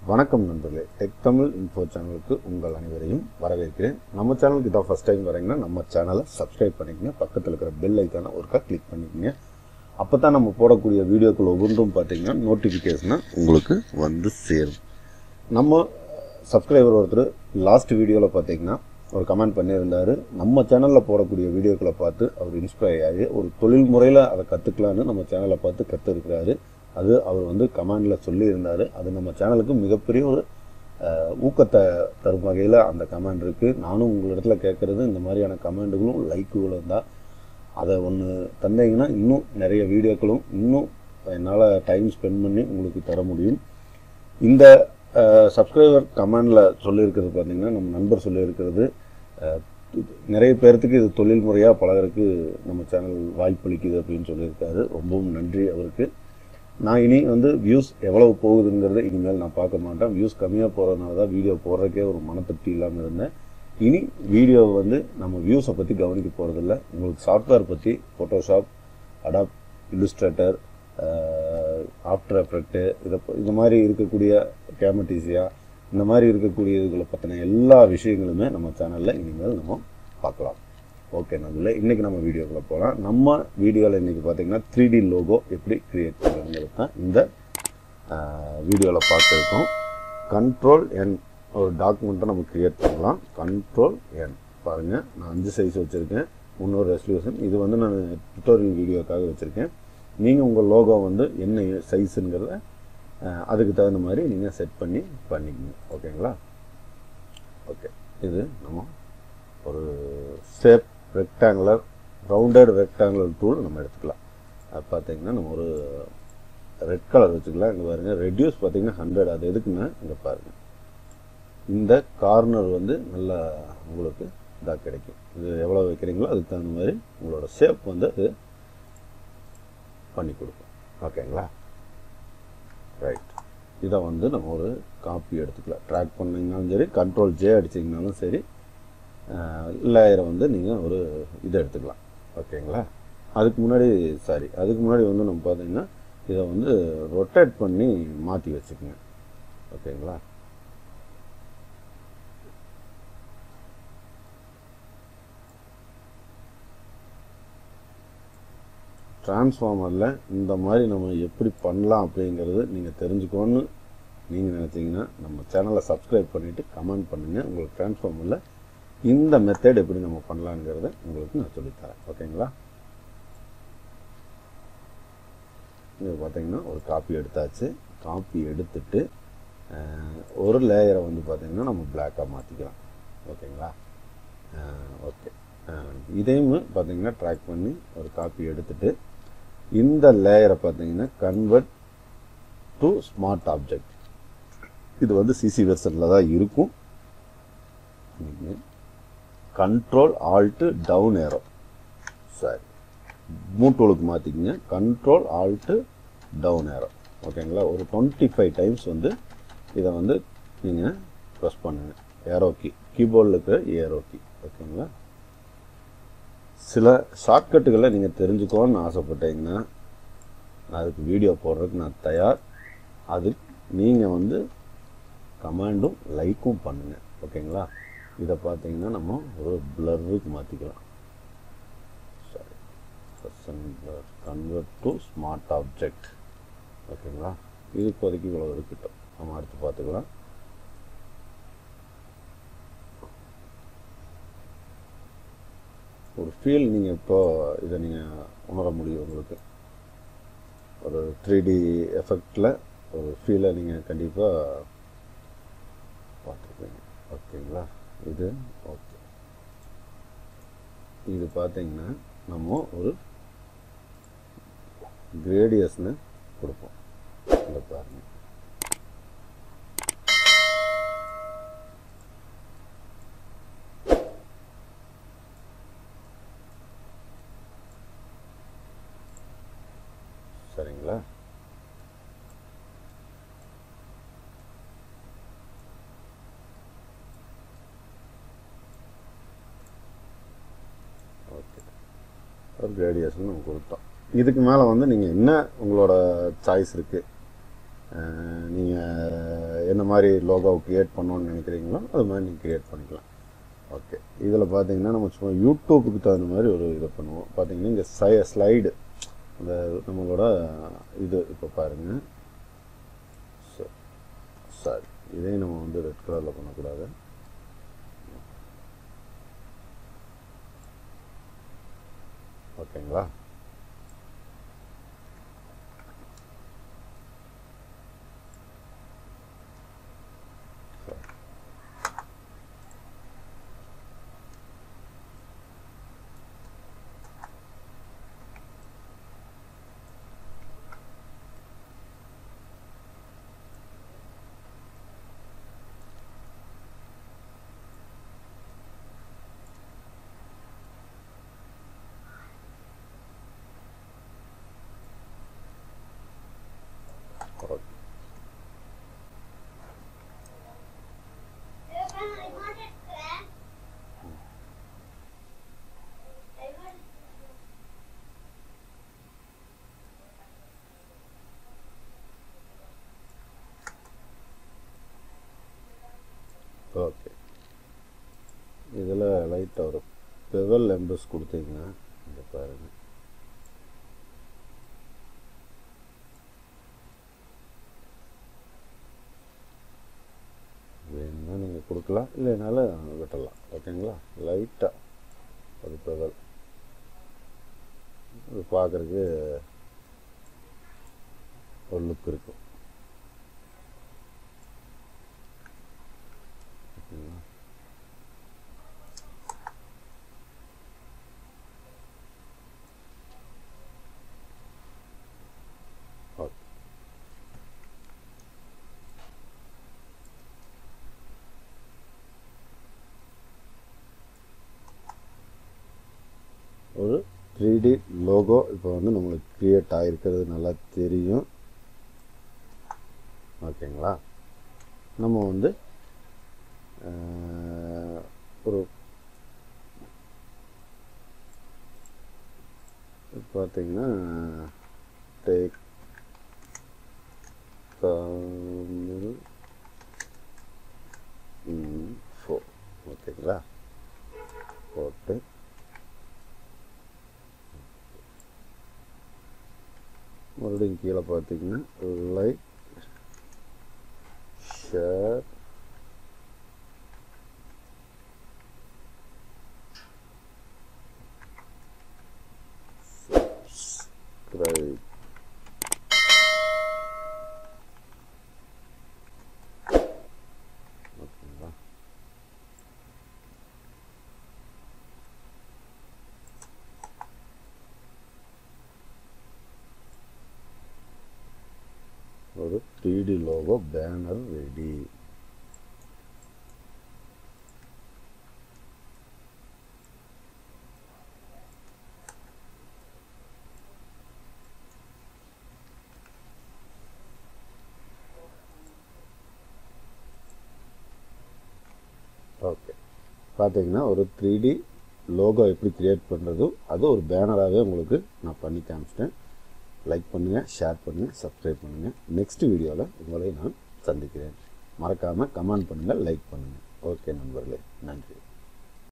வணக்கம் நண்பர்களே tech Tamil info சேனலுக்கு உங்கள் அனைவரையும் வரவேற்கிறேன் நம்ம சேனலுக்கு இதான் ஃபஸ்ட் டைம் வரீங்கன்னா நம்ம சேனலை சப்ஸ்கிரைப் பண்ணிக்கங்க பக்கத்தில் இருக்கிற பெல் ஐக்கான ஒருக்கா கிளிக் பண்ணிக்கங்க அப்போ தான் நம்ம போடக்கூடிய வீடியோக்கள் ஒவ்வொன்றும் பார்த்தீங்கன்னா நோட்டிஃபிகேஷனாக உங்களுக்கு வந்து சேரும் நம்ம சப்ஸ்கிரைபர் ஒருத்தர் லாஸ்ட் வீடியோவில் பார்த்தீங்கன்னா ஒரு கமெண்ட் பண்ணியிருந்தார் நம்ம சேனலில் போடக்கூடிய வீடியோக்களை பார்த்து அவர் இன்ஸ்பயர் ஆகி ஒரு தொழில் முறையில் அதை கற்றுக்கலான்னு நம்ம சேனலை பார்த்து கற்றுருக்கிறாரு அது அவர் வந்து கமெண்டில் சொல்லியிருந்தார் அது நம்ம சேனலுக்கு மிகப்பெரிய ஒரு அஹ், ஊக்கத்தை தரும் வகையில் அந்த கமெண்ட் இருக்குது நானும் உங்களிடத்துல கேட்குறது இந்த மாதிரியான கமெண்ட்டுகளும் லைக்குகளும் தான் அதை ஒன்று தந்தீங்கன்னா இன்னும் நிறைய வீடியோக்களும் இன்னும் என்னால் டைம் ஸ்பெண்ட் பண்ணி உங்களுக்கு தர முடியும் இந்த சப்ஸ்கிரைபர் கமெண்டில் சொல்லியிருக்கிறது பார்த்தீங்கன்னா நம்ம நண்பர் சொல்லியிருக்கிறது அஹ், து- நிறைய பேர்த்துக்கு இது தொழில் முறையாக பழகுறதுக்கு நம்ம சேனல் வாய்ப்பளிக்குது அப்படின்னு சொல்லியிருக்காரு ரொம்பவும் நன்றி அவருக்கு நான் இனி வந்து வியூஸ் எவ்வளவு போகுதுங்கிறத இனிமேல் நான் பார்க்க மாட்டேன் வியூஸ் கம்மியாக போகிறதுனால தான் வீடியோ போடுறதுக்கே ஒரு மன திருப்தி இல்லாமல் இருந்தேன் இனி வீடியோ வந்து நம்ம வியூஸை பற்றி கவனிக்க போகிறதில்ல உங்களுக்கு சாஃப்ட்வேர் பற்றி Photoshop Adobe Illustrator after effect இதை ப- இந்த மாதிரி இருக்கக்கூடிய கேமட்டீசியா இந்த மாதிரி இருக்கக்கூடிய இதுகளை பற்றின எல்லா விஷயங்களுமே நம்ம சேனலில் இனிமேல் நம்ம பார்க்கலாம் ஓகே நண்பர்களே இன்றைக்கி நம்ம வீடியோக்குள்ளே போகலாம் நம்ம வீடியோவில் இன்றைக்கி பார்த்தீங்கன்னா த்ரீ டி லோகோ எப்படி க்ரியேட் பண்ணுறது தான் இந்த வீடியோவில் பார்த்துருக்கோம் கண்ட்ரோல் என் ஒரு டாக்குமெண்ட்டை நம்ம க்ரியேட் பண்ணலாம் கண்ட்ரோல் என் பாருங்கள் நான் அஞ்சு சைஸ் வச்சுருக்கேன் முந்நூறு ரெசல்யூஷன் இது வந்து நான் டுட்டோரியல் வீடியோக்காக வச்சுருக்கேன் நீங்கள் உங்கள் லோகோ வந்து என்ன சைஸுங்கிறத அஹ், அதுக்கு தகுந்த மாதிரி நீங்கள் செட் பண்ணி பண்ணிக்கணும் ஓகேங்களா ஓகே இது நம்ம ஒரு shape rectangular rounded rectangular tool நம்ம எடுத்துக்கலாம் அது பார்த்தீங்கன்னா நம்ம ஒரு ரெட் கலர் வச்சுக்கலாம் இங்கே பாருங்கள் ரெடியூஸ் பார்த்தீங்கன்னா ஹண்ட்ரட் அது எதுக்குன்னா இங்கே பாருங்கள் இந்த கார்னர் வந்து நல்லா உங்களுக்கு இதாக கிடைக்கும் இது எவ்வளோ வைக்கிறீங்களோ அதுக்கு தகுந்த மாதிரி உங்களோட ஷேப் வந்து அது பண்ணி கொடுக்கும் ஓகேங்களா ரைட் இதை வந்து நம்ம ஒரு காப்பி எடுத்துக்கலாம் ட்ராக் பண்ணிங்கனாலும் சரி கண்ட்ரோல் ஜே அடிச்சிங்கனாலும் சரி லேயரை வந்து நீங்கள் ஒரு இதை எடுத்துக்கலாம் ஓகேங்களா அதுக்கு முன்னாடி சாரி அதுக்கு முன்னாடி வந்து நம்ம பார்த்தீங்கன்னா இதை வந்து ரொட்டேட் பண்ணி மாற்றி வச்சுக்கோங்க ஓகேங்களா டிரான்ஸ்ஃபார்மரில் இந்த மாதிரி நம்ம எப்படி பண்ணலாம் அப்படிங்கிறது நீங்கள் தெரிஞ்சுக்கோன்னு நீங்கள் நினச்சிங்கன்னா நம்ம சேனலை சப்ஸ்கிரைப் பண்ணிவிட்டு கமெண்ட் பண்ணுங்கள் உங்களுக்கு டிரான்ஸ்ஃபார்மரில் இந்த மெத்தட் எப்படி நம்ம பண்ணலாங்கிறத உங்களுக்கு நான் சொல்லித்தரேன் ஓகேங்களா இது பார்த்தீங்கன்னா ஒரு காப்பி எடுத்தாச்சு காப்பி எடுத்துட்டு அஹ், ஒரு லேயரை வந்து பார்த்தீங்கன்னா நம்ம பிளாக்காக மாற்றிக்கலாம் ஓகேங்களா ஓகே இதையும் பார்த்தீங்கன்னா ட்ராக் பண்ணி ஒரு காப்பி எடுத்துட்டு இந்த லேயரை பார்த்தீங்கன்னா கன்வெர்ட் டு ஸ்மார்ட் ஆப்ஜெக்ட் இது வந்து சிசி வெர்ஷனில் தான் இருக்கும் கண்ட்ரோல் ஆல்ட்டு டவுன் ஏரோ சரி மூட்டோலுக்கு மாற்றிக்கிங்க கண்ட்ரோல் ஆல்ட்டு டவுன் ஏரோ ஓகேங்களா ஒரு டுவெண்ட்டி ஃபைவ் டைம்ஸ் வந்து இதை வந்து நீங்கள் ப்ரெஸ் பண்ணுங்கள் ஏரோ கீ கீபோர்டில் இருக்கிற ஏரோ கீ ஓகேங்களா சில ஷார்ட்கட்டுகளை நீங்கள் தெரிஞ்சுக்கோன்னு ஆசைப்பட்டீங்கன்னா நான் அதுக்கு வீடியோ போடுறதுக்கு நான் தயார் அது நீங்கள் வந்து கமாண்டும் லைக்கும் பண்ணுங்கள் ஓகேங்களா இதை பார்த்தீங்கன்னா நம்ம ஒரு பிளருக்கு மாற்றிக்கலாம் சரி கன்வெர்ட் டு ஸ்மார்ட் ஆப்ஜெக்ட் ஓகேங்களா இது இப்போதைக்கு இவ்வளோ இருக்கட்டும் நம்ம அடுத்து பார்த்துக்கலாம் ஒரு ஃபீல் நீங்கள் இப்போ இதை நீங்கள் உணர முடியும் உங்களுக்கு ஒரு த்ரீ டி எஃபெக்டில் ஒரு ஃபீலை நீங்கள் கண்டிப்பாக பார்த்துருப்பீங்க ஓகேங்களா இது ஓகே இது பார்த்தீங்கன்னா நம்ம ஒரு கிரேடியஸ்னு கொடுப்போம் இந்த பாருங்க சரிங்களா ஓகே ஒரு ரேடியேஷன் நம்ம கொடுத்தோம் இதுக்கு மேலே வந்து நீங்கள் என்ன உங்களோட சாய்ஸ் இருக்குது நீங்கள் என்ன மாதிரி லோகோ க்ரியேட் பண்ணணும்னு நினைக்கிறீங்களோ அது மாதிரி நீங்கள் க்ரியேட் பண்ணிக்கலாம் ஓகே இதில் பார்த்தீங்கன்னா நம்ம சும்மா யூடியூப்புக்கு தகுந்த மாதிரி ஒரு இதை பண்ணுவோம் பார்த்தீங்கன்னா இங்கே சை ஸ்லைடு அந்த நம்மளோட இது இப்போ பாருங்கள் சாரி இதையும் நம்ம வந்து ரெட் கலரில் பண்ணக்கூடாது ஓகேங்களா ஓகே ஓகே இதில் லைட்டாக ஒரு பெவல் எம்பஸ் கொடுத்தீங்கன்னா இங்கே பாருங்கள் வேணும்னா நீங்கள் கொடுக்கலாம் இல்லைனாலும் விட்டுடலாம் ஓகேங்களா லைட்டாக ஒரு பெவல் அது பார்க்குறதுக்கு ஒரு லுக் இருக்கும் ஓகேங்களா ஓகே ஒரு த்ரீ டி லோகோ இப்போ வந்து நம்மளுக்கு க்ரியேட் ஆகிருக்கிறது நல்லா தெரியும் ஓகேங்களா நம்ம வந்து அஹ், ஒரு பார்த்தீங்கன்னா டேக் தமிழ் ஃபோ ஓகேங்களா போட்டு மறுபடியும் கீழே பார்த்தீங்கன்னா லைக் ஷேர் சப்ஸ்கிரைப் ஓகேங்களா ஒரு three D logo banner ready okay பார்த்தீங்கன்னா ஒரு த்ரீ டி லோகோ எப்படி கிரியேட் பண்ணுறதோ அது ஒரு பேனராகவே உங்களுக்கு நான் பண்ணி காமிச்சிட்டேன் லைக் பண்ணுங்கள் ஷேர் பண்ணுங்கள் சப்ஸ்கிரைப் பண்ணுங்கள் நெக்ஸ்ட் வீடியோவில் உங்களை நான் சந்திக்கிறேன் மறக்காமல் கமெண்ட் பண்ணுங்கள் லைக் பண்ணுங்கள் ஓகே நண்பர்களே நன்றி